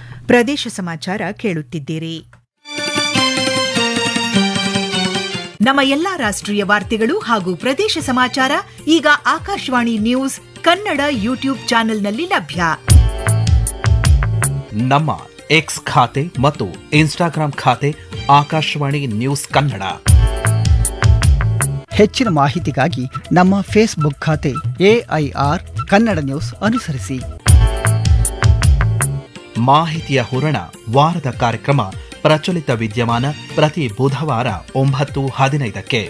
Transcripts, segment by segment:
ಪ್ರದೇಶ ಸಮಾಚಾರ ಕೇಳುತ್ತಿದ್ದೀರಿ ನಮ್ಮ ಎಲ್ಲಾ ರಾಷ್ಟ್ರೀಯ ವಾರ್ತೆಗಳು ಹಾಗೂ ಪ್ರದೇಶ ಸಮಾಚಾರ ಈಗ ಆಕಾಶವಾಣಿ ನ್ಯೂಸ್ ಕನ್ನಡ ಯೂಟ್ಯೂಬ್ ಚಾನೆಲ್ನಲ್ಲಿ ಲಭ್ಯ ನಮ್ಮ ಎಕ್ಸ್ ಖಾತೆ ಮತ್ತು ಇನ್ಸ್ಟಾಗ್ರಾಂ ಖಾತೆ ಆಕಾಶವಾಣಿ ನ್ಯೂಸ್ ಕನ್ನಡ ಹೆಚ್ಚಿನ ಮಾಹಿತಿಗಾಗಿ ನಮ್ಮ ಫೇಸ್ಬುಕ್ ಖಾತೆ ಎಐಆರ್ ಕನ್ನಡ ನ್ಯೂಸ್ ಅನುಸರಿಸಿ ಮಾಹಿತಿಯ ಹೂರಣ ವಾರದ ಕಾರ್ಯಕ್ರಮ ಪ್ರಚಲಿತ ವಿದ್ಯಮಾನ ಪ್ರತಿ ಬುಧವಾರ ಒಂಬತ್ತು ಹದಿನೈದಕ್ಕೆ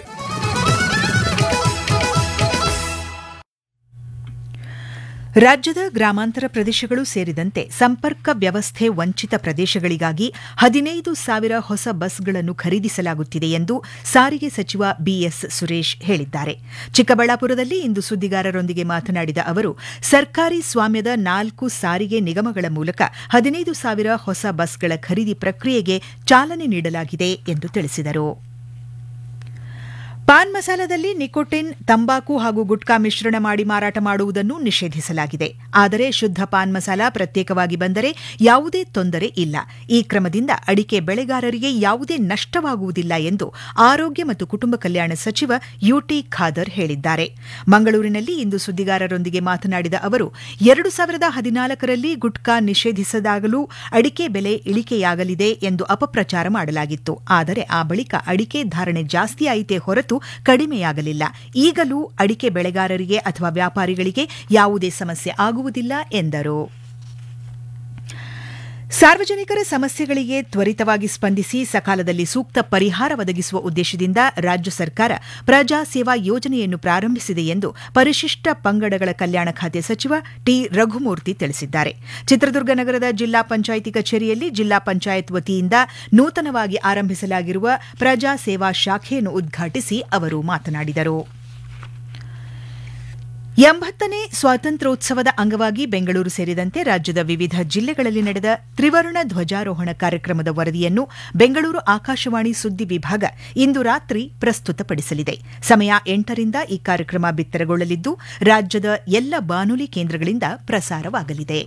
ರಾಜ್ಯದ ಗ್ರಾಮಾಂತರ ಪ್ರದೇಶಗಳು ಸೇರಿದಂತೆ ಸಂಪರ್ಕ ವ್ಯವಸ್ಥೆ ವಂಚಿತ ಪ್ರದೇಶಗಳಿಗಾಗಿ ಹದಿನೈದು ಸಾವಿರ ಹೊಸ ಬಸ್ಗಳನ್ನು ಖರೀದಿಸಲಾಗುತ್ತಿದೆ ಎಂದು ಸಾರಿಗೆ ಸಚಿವ ಬಿಎಸ್ ಸುರೇಶ್ ಹೇಳಿದ್ದಾರೆ ಚಿಕ್ಕಬಳ್ಳಾಪುರದಲ್ಲಿ ಇಂದು ಸುದ್ದಿಗಾರರೊಂದಿಗೆ ಮಾತನಾಡಿದ ಅವರು ಸರ್ಕಾರಿ ಸ್ವಾಮ್ಯದ ನಾಲ್ಕು ಸಾರಿಗೆ ನಿಗಮಗಳ ಮೂಲಕ ಹದಿನೈದು ಸಾವಿರ ಹೊಸ ಬಸ್ಗಳ ಖರೀದಿ ಪ್ರಕ್ರಿಯೆಗೆ ಚಾಲನೆ ನೀಡಲಾಗಿದೆ ಎಂದು ತಿಳಿಸಿದರು ಪಾನ್ ಮಸಾಲದಲ್ಲಿ ನಿಕೋಟಿನ್ ತಂಬಾಕು ಹಾಗೂ ಗುಟ್ಕಾ ಮಿಶ್ರಣ ಮಾಡಿ ಮಾರಾಟ ಮಾಡುವುದನ್ನು ನಿಷೇಧಿಸಲಾಗಿದೆ ಆದರೆ ಶುದ್ಧ ಪಾನ್ ಮಸಾಲ ಪ್ರತ್ಯೇಕವಾಗಿ ಬಂದರೆ ಯಾವುದೇ ತೊಂದರೆ ಇಲ್ಲ ಈ ಕ್ರಮದಿಂದ ಅಡಿಕೆ ಬೆಳೆಗಾರರಿಗೆ ಯಾವುದೇ ನಷ್ಟವಾಗುವುದಿಲ್ಲ ಎಂದು ಆರೋಗ್ಯ ಮತ್ತು ಕುಟುಂಬ ಕಲ್ಯಾಣ ಸಚಿವ ಯುಟಿ ಖಾದರ್ ಹೇಳಿದ್ದಾರೆ ಮಂಗಳೂರಿನಲ್ಲಿ ಇಂದು ಸುದ್ದಿಗಾರರೊಂದಿಗೆ ಮಾತನಾಡಿದ ಅವರು ಎರಡು ಸಾವಿರದ ಹದಿನಾಲ್ಕರಲ್ಲಿ ಗುಟ್ಕಾ ನಿಷೇಧಿಸದಾಗಲೂ ಅಡಿಕೆ ಬೆಲೆ ಇಳಿಕೆಯಾಗಲಿದೆ ಎಂದು ಅಪಪ್ರಚಾರ ಮಾಡಲಾಗಿತ್ತು ಆದರೆ ಆ ಬಳಿಕ ಅಡಿಕೆ ಧಾರಣೆ ಜಾಸ್ತಿಯಾಯಿತೇ ಹೊರತು ಕಡಿಮೆಯಾಗಲಿಲ್ಲ ಈಗಲೂ ಅಡಿಕೆ ಬೆಳೆಗಾರರಿಗೆ ಅಥವಾ ವ್ಯಾಪಾರಿಗಳಿಗೆ ಯಾವುದೇ ಸಮಸ್ಯೆ ಆಗುವುದಿಲ್ಲ ಎಂದರು ಸಾರ್ವಜನಿಕರ ಸಮಸ್ಯೆಗಳಿಗೆ ತ್ವರಿತವಾಗಿ ಸ್ಪಂದಿಸಿ ಸಕಾಲದಲ್ಲಿ ಸೂಕ್ತ ಪರಿಹಾರ ಒದಗಿಸುವ ಉದ್ದೇಶದಿಂದ ರಾಜ್ಯ ಸರ್ಕಾರ ಪ್ರಜಾ ಸೇವಾ ಯೋಜನೆಯನ್ನು ಪ್ರಾರಂಭಿಸಿದೆ ಎಂದು ಪರಿಶಿಷ್ಟ ಪಂಗಡಗಳ ಕಲ್ಯಾಣ ಖಾತೆ ಸಚಿವ ಟಿ ರಘುಮೂರ್ತಿ ತಿಳಿಸಿದ್ದಾರೆ ಚಿತ್ರದುರ್ಗ ನಗರದ ಜಿಲ್ಲಾ ಪಂಚಾಯಿತಿ ಕಚೇರಿಯಲ್ಲಿ ಜಿಲ್ಲಾ ಪಂಚಾಯತ್ ವತಿಯಿಂದ ನೂತನವಾಗಿ ಆರಂಭಿಸಲಾಗಿರುವ ಪ್ರಜಾ ಸೇವಾ ಶಾಖೆಯನ್ನು ಉದ್ಘಾಟಿಸಿ ಅವರು ಮಾತನಾಡಿದರು ಎಂಬತ್ತನೇ ಸ್ವಾತಂತ್ರ್ಯೋತ್ಸವದ ಅಂಗವಾಗಿ ಬೆಂಗಳೂರು ಸೇರಿದಂತೆ ರಾಜ್ಯದ ವಿವಿಧ ಜಿಲ್ಲೆಗಳಲ್ಲಿ ನಡೆದ ತ್ರಿವರ್ಣ ಧ್ವಜಾರೋಹಣ ಕಾರ್ಯಕ್ರಮದ ವರದಿಯನ್ನು ಬೆಂಗಳೂರು ಆಕಾಶವಾಣಿ ಸುದ್ದಿ ವಿಭಾಗ ಇಂದು ರಾತ್ರಿ ಪ್ರಸ್ತುತಪಡಿಸಲಿದೆ ಸಮಯ ಎಂಟರಿಂದ ಈ ಕಾರ್ಯಕ್ರಮ ಬಿತ್ತರಗೊಳ್ಳಲಿದ್ದು ರಾಜ್ಯದ ಎಲ್ಲ ಬಾನುಲಿ ಕೇಂದ್ರಗಳಿಂದ ಪ್ರಸಾರವಾಗಲಿದೆ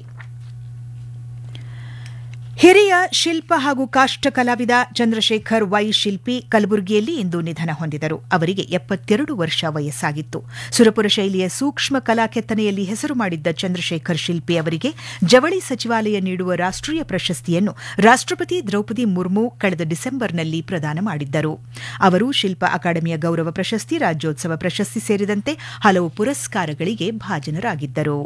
ಹಿರಿಯ ಶಿಲ್ಪ ಹಾಗೂ ಕಾಷ್ಟ ಕಲಾವಿದ ಚಂದ್ರಶೇಖರ್ ವೈ ಶಿಲ್ಪಿ ಕಲಬುರಗಿಯಲ್ಲಿ ಇಂದು ನಿಧನ ಹೊಂದಿದರು ಅವರಿಗೆ ಎಪ್ಪತ್ತೆರಡು ವರ್ಷ ವಯಸ್ಸಾಗಿತ್ತು ಸುರಪುರ ಶೈಲಿಯ ಸೂಕ್ಷ್ಮ ಕಲಾ ಕೆತ್ತನೆಯಲ್ಲಿ ಹೆಸರು ಮಾಡಿದ್ದ ಚಂದ್ರಶೇಖರ್ ಶಿಲ್ಪಿ ಅವರಿಗೆ ಜವಳಿ ಸಚಿವಾಲಯ ನೀಡುವ ರಾಷ್ಟೀಯ ಪ್ರಶಸ್ತಿಯನ್ನು ರಾಷ್ಟಪತಿ ದ್ರೌಪದಿ ಮುರ್ಮು ಕಳೆದ ಡಿಸೆಂಬರ್ನಲ್ಲಿ ಪ್ರದಾನ ಮಾಡಿದ್ದರು ಅವರು ಶಿಲ್ಪ ಅಕಾಡೆಮಿಯ ಗೌರವ ಪ್ರಶಸ್ತಿ ರಾಜ್ಯೋತ್ಸವ ಪ್ರಶಸ್ತಿ ಸೇರಿದಂತೆ ಹಲವು ಪುರಸ್ಕಾರಗಳಿಗೆ ಭಾಜನರಾಗಿದ್ದರು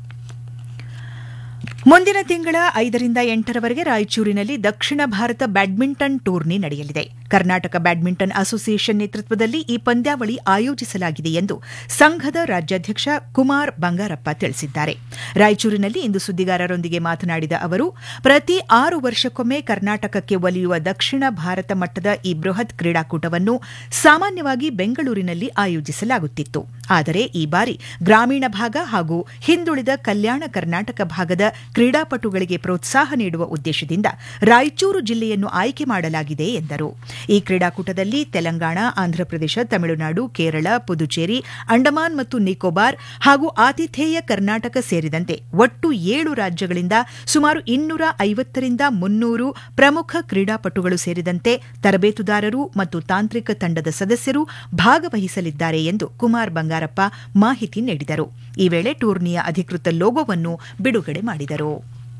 ಮುಂದಿನ ತಿಂಗಳ ಐದರಿಂದ ಎಂಟರವರೆಗೆ ರಾಯಚೂರಿನಲ್ಲಿ ದಕ್ಷಿಣ ಭಾರತ ಬ್ಯಾಡ್ಮಿಂಟನ್ ಟೂರ್ನಿ ನಡೆಯಲಿದೆ ಕರ್ನಾಟಕ ಬ್ಯಾಡ್ಮಿಂಟನ್ ಅಸೋಸಿಯೇಷನ್ ನೇತೃತ್ವದಲ್ಲಿ ಈ ಪಂದ್ಯಾವಳಿ ಆಯೋಜಿಸಲಾಗಿದೆ ಎಂದು ಸಂಘದ ರಾಜ್ಯಾಧ್ಯಕ್ಷ ಕುಮಾರ್ ಬಂಗಾರಪ್ಪ ತಿಳಿಸಿದ್ದಾರೆ ರಾಯಚೂರಿನಲ್ಲಿ ಇಂದು ಸುದ್ದಿಗಾರರೊಂದಿಗೆ ಮಾತನಾಡಿದ ಅವರು ಪ್ರತಿ ಆರು ವರ್ಷಕ್ಕೊಮ್ಮೆ ಕರ್ನಾಟಕಕ್ಕೆ ಒಲಿಯುವ ದಕ್ಷಿಣ ಭಾರತ ಮಟ್ಟದ ಈ ಬೃಹತ್ ಕ್ರೀಡಾಕೂಟವನ್ನು ಸಾಮಾನ್ಯವಾಗಿ ಬೆಂಗಳೂರಿನಲ್ಲಿ ಆಯೋಜಿಸಲಾಗುತ್ತಿತ್ತು ಆದರೆ ಈ ಬಾರಿ ಗ್ರಾಮೀಣ ಭಾಗ ಹಾಗೂ ಹಿಂದುಳಿದ ಕಲ್ಯಾಣ ಕರ್ನಾಟಕ ಭಾಗದ ಕ್ರೀಡಾಪಟುಗಳಿಗೆ ಪ್ರೋತ್ಸಾಹ ನೀಡುವ ಉದ್ದೇಶದಿಂದ ರಾಯಚೂರು ಜಿಲ್ಲೆಯನ್ನು ಆಯ್ಕೆ ಮಾಡಲಾಗಿದೆ ಎಂದರು ಈ ಕ್ರೀಡಾಕೂಟದಲ್ಲಿ ತೆಲಂಗಾಣ ಆಂಧ್ರಪ್ರದೇಶ ತಮಿಳುನಾಡು ಕೇರಳ ಪುದುಚೇರಿ ಅಂಡಮಾನ್ ಮತ್ತು ನಿಕೋಬಾರ್ ಹಾಗೂ ಆತಿಥೇಯ ಕರ್ನಾಟಕ ಸೇರಿದಂತೆ ಒಟ್ಟು ಏಳು ರಾಜ್ಯಗಳಿಂದ ಸುಮಾರು ಇನ್ನೂರ ಐವತ್ತರಿಂದ ಮುನ್ನೂರು ಪ್ರಮುಖ ಕ್ರೀಡಾಪಟುಗಳು ಸೇರಿದಂತೆ ತರಬೇತುದಾರರು ಮತ್ತು ತಾಂತ್ರಿಕ ತಂಡದ ಸದಸ್ಯರು ಭಾಗವಹಿಸಲಿದ್ದಾರೆ ಎಂದು ಕುಮಾರ್ ಬಂಗಾರಪ್ಪ ಮಾಹಿತಿ ನೀಡಿದರು ಈ ವೇಳೆ ಟೂರ್ನಿಯ ಅಧಿಕೃತ ಲೋಗೋವನ್ನು ಬಿಡುಗಡೆ ಮಾಡಿದರು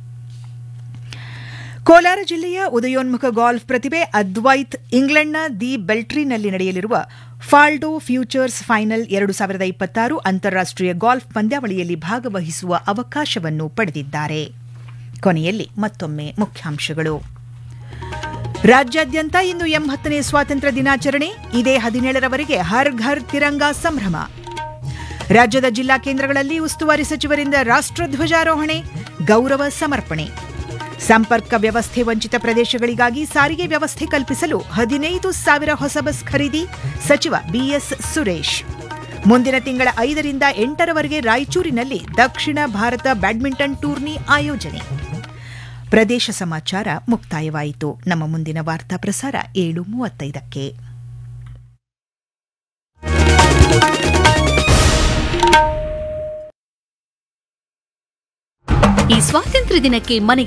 ಕೋಲಾರ ಜಿಲ್ಲೆಯ ಉದಯೋನ್ಮುಖ ಗಾಲ್ಫ್ ಪ್ರತಿಭೆ ಅದ್ವೈತ್ ಇಂಗ್ಲೆಂಡ್ನ ದಿ ಬೆಲ್ಟ್ರಿನಲ್ಲಿ ನಡೆಯಲಿರುವ ಫಾಲ್ಡೋ ಫ್ಯೂಚರ್ಸ್ ಫೈನಲ್ ಎರಡು ಸಾವಿರದ ಇಪ್ಪತ್ತಾರು ಅಂತಾರಾಷ್ಟೀಯ ಗಾಲ್ಫ್ ಪಂದ್ಯಾವಳಿಯಲ್ಲಿ ಭಾಗವಹಿಸುವ ಅವಕಾಶವನ್ನು ಪಡೆದಿದ್ದಾರೆ ಕೊನೆಯಲ್ಲಿ ಮತ್ತೊಮ್ಮೆ ಮುಖ್ಯಾಂಶಗಳು ರಾಜ್ಯಾದ್ಯಂತ ಇಂದು ಎಂಬತ್ತನೇ ಸ್ವಾತಂತ್ರ್ಯ ದಿನಾಚರಣೆ ಇದೇ ಹದಿನೇಳರವರೆಗೆ ಹರ್ ಘರ್ ತಿರಂಗಾ ಸಂಭ್ರಮ ರಾಜ್ಯದ ಜಿಲ್ಲಾ ಕೇಂದ್ರಗಳಲ್ಲಿ ಉಸ್ತುವಾರಿ ಸಚಿವರಿಂದ ರಾಷ್ಟ್ರಧ್ವಜಾರೋಹಣೆ ಗೌರವ ಸಮರ್ಪಣೆ ಸಂಪರ್ಕ ವ್ಯವಸ್ಥೆ ವಂಚಿತ ಪ್ರದೇಶಗಳಿಗಾಗಿ ಸಾರಿಗೆ ವ್ಯವಸ್ಥೆ ಕಲ್ಪಿಸಲು ಹದಿನೈದು ಸಾವಿರ ಹೊಸ ಬಸ್ ಖರೀದಿ ಸಚಿವ ಬಿಎಸ್ ಸುರೇಶ್ ಮುಂದಿನ ತಿಂಗಳ ಐದರಿಂದ ಎಂಟರವರೆಗೆ ರಾಯಚೂರಿನಲ್ಲಿ ದಕ್ಷಿಣ ಭಾರತ ಬ್ಯಾಡ್ಮಿಂಟನ್ ಟೂರ್ನಿ ಆಯೋಜನೆ ಪ್ರದೇಶ ಸಮಾಚಾರ ಮುಕ್ತಾಯವಾಯಿತು ನಮ್ಮ ಮುಂದಿನ ವಾರ್ತಾ ಪ್ರಸಾರ ಏಳು ಮೂವತ್ತೈದಕ್ಕೆ ಈ ಸ್ವಾತಂತ್ರ್ಯ ದಿನಕ್ಕೆ ಮನೆ